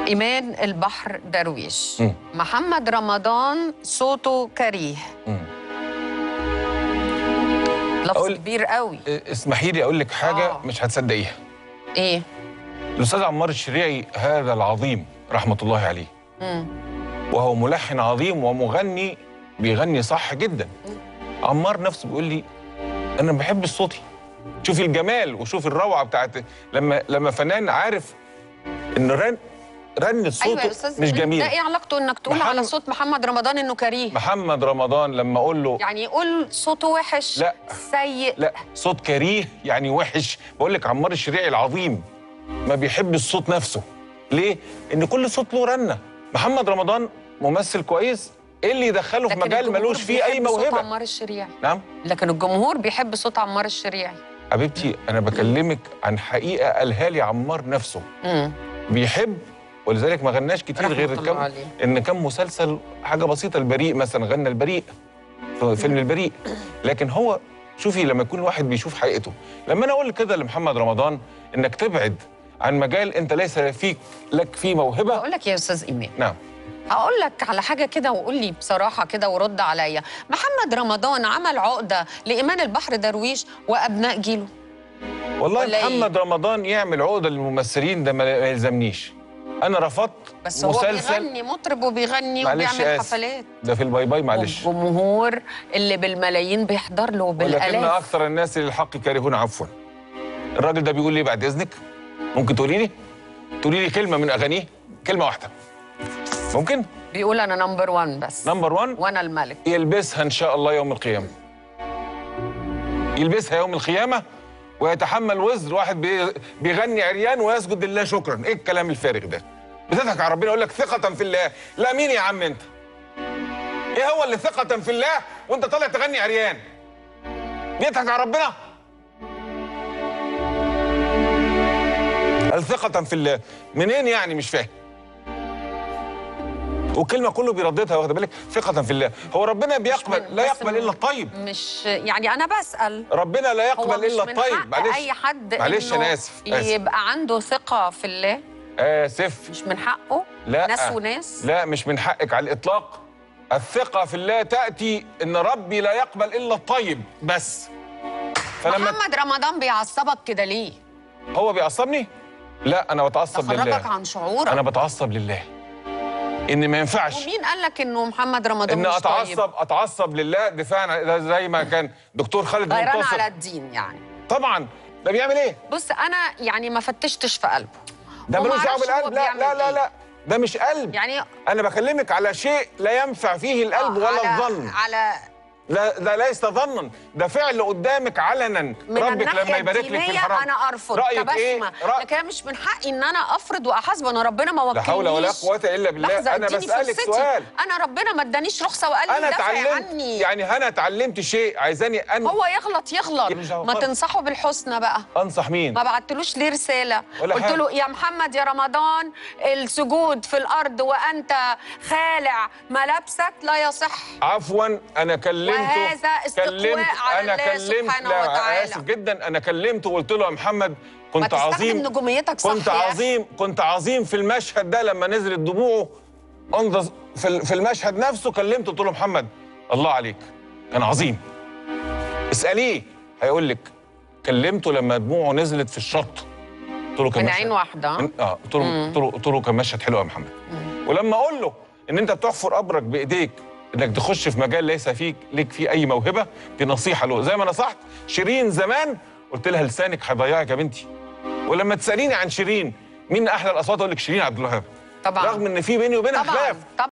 ايمان البحر درويش مم. محمد رمضان صوته كريه مم. لفظ أقول- كبير قوي اسمحي لي اقول لك حاجه آه. مش هتصدقيها ايه الاستاذ عمار الشريعي هذا العظيم رحمه الله عليه مم. وهو ملحن عظيم ومغني بيغني صح جدا عمار نفسه بيقول لي انا بحب صوتي شوفي الجمال وشوفي الروعه بتاعت لما لما فنان عارف ان رن رن صوته ايوه يا استاذ مش إيمان، جميل ده ايه علاقته انك تقول محمد- على صوت محمد رمضان انه كريه محمد رمضان لما اقول له يعني يقول صوته وحش لا. سيء لا صوت كريه يعني وحش بقول لك عمار الشريعي العظيم ما بيحب الصوت نفسه ليه ان كل صوت له رنه محمد رمضان ممثل كويس ايه اللي يدخله في لكن مجال الجمهور ملوش فيه اي بيحب صوت موهبه عمار الشريعي نعم لكن الجمهور بيحب صوت عمار الشريعي حبيبتي انا بكلمك عن حقيقه قالها لي عمار نفسه امم بيحب ولذلك ما غناش كتير رحمة غير الله كم عليه. ان كان مسلسل حاجه بسيطه البريء مثلا غنى البريء في فيلم البريء لكن هو شوفي لما يكون واحد بيشوف حقيقته لما انا اقول كده لمحمد رمضان انك تبعد عن مجال انت ليس فيك لك فيه موهبه بقول لك يا استاذ ايمان نعم هقول لك على حاجه كده وقول لي بصراحه كده ورد عليا محمد رمضان عمل عقده لايمان البحر درويش وابناء جيله والله ولا إيه؟ محمد رمضان يعمل عقده للممثلين ده ما ما يلزمنيش انا رفضت بس هو مسلسل بيغني مطرب وبيغني معلش وبيعمل آسف. حفلات ده في الباي باي معلش والجمهور اللي بالملايين بيحضر له ولكن بالالاف اكثر الناس للحق كارهون عفوا الراجل ده بيقول لي بعد اذنك ممكن تقولي لي تقولي لي كلمه من اغانيه كلمه واحده ممكن بيقول انا نمبر 1 بس نمبر 1 وانا الملك يلبسها ان شاء الله يوم القيامه يلبسها يوم القيامه ويتحمل وزر واحد بي- بيغني عريان ويسجد لله شكرا ايه الكلام الفارغ ده بتضحك على ربنا يقول لك ثقه في الله لا مين يا عم انت ايه هو اللي ثقه في الله وانت طالع تغني عريان بيضحك على ربنا الثقة في الله منين يعني مش فاهم والكلمة كله بيرددها واخد بالك ثقة في الله هو ربنا بيقبل من- لا بس يقبل من- إلا الطيب مش يعني انا بسال ربنا لا هو يقبل مش إلا من الطيب حق معلش اي حد معلش إنه أنا آسف آسف يبقى عنده ثقه في الله آسف مش من حقه لا ناس وناس لا مش من حقك على الإطلاق الثقة في الله تأتي إن ربي لا يقبل إلا الطيب بس فلما محمد رمضان بيعصبك كده ليه؟ هو بيعصبني لا أنا ده بتعصب خرجك لله عن شعورك أنا بتعصب لله إن ما ينفعش ومين قال لك انه محمد رمضان ان مش اتعصب طيب؟ اتعصب لله دفاعا عن- ده زي ما كان دكتور خالد غيران منتصر على الدين يعني طبعا ده بيعمل ايه بص انا يعني ما فتشتش في قلبه ده وما ملوش دعوه أعرفش هو بالقلب لا بيعمل لا لا إيه. لا ده مش قلب يعني انا بكلمك على شيء لا ينفع فيه القلب آه، ولا على الظن على لا ده ليس ظنا ده فعل قدامك علنا من ربك الناحية لما يبارك لك في الدينية الحرام انا ارفض رايك ايه كبسمة رأ... لكن أنا مش من حقي ان انا افرض واحاسب انا ربنا ما لا وكلنيش حول ولا قوه الا بالله لحظة انا اديني بسالك فرصتي. سؤال انا ربنا ما ادانيش رخصه وقال لي انا دافع اتعلمت عني يعني انا اتعلمت شيء عايزاني ان هو يغلط يغلط مش دعوة ما خالص. تنصحه بالحسنى بقى انصح مين ما بعتلوش ليه رساله ولا قلت حاجة. له يا محمد يا رمضان السجود في الارض وانت خالع ملابسك لا يصح عفوا انا كلمته وهذا استقواء على انا الله كلمت سبحانه لا وتعالى. اسف جدا انا كلمته وقلت له يا محمد ما كنت تستخدم عظيم نجوميتك صح كنت يا أخي. عظيم كنت عظيم في المشهد ده لما نزلت دموعه انظر في ال- في المشهد نفسه كلمته قلت له محمد الله عليك كان عظيم اساليه هيقول لك كلمته لما دموعه نزلت في الشط قلت له كان من مشهد- عين واحده من- اه قلت له قلت له قلت له كان مشهد حلو يا محمد ولما اقول له ان انت بتحفر قبرك بايديك انك تخش في مجال ليس فيك ليك فيه اي موهبه دي نصيحه له زي ما نصحت شيرين زمان قلت لها لسانك هيضيعك يا بنتي ولما تساليني عن شيرين مين احلى الاصوات اقول لك شيرين عبد الوهاب طبعا رغم ان في بيني وبينها طبعا خلاف طبعا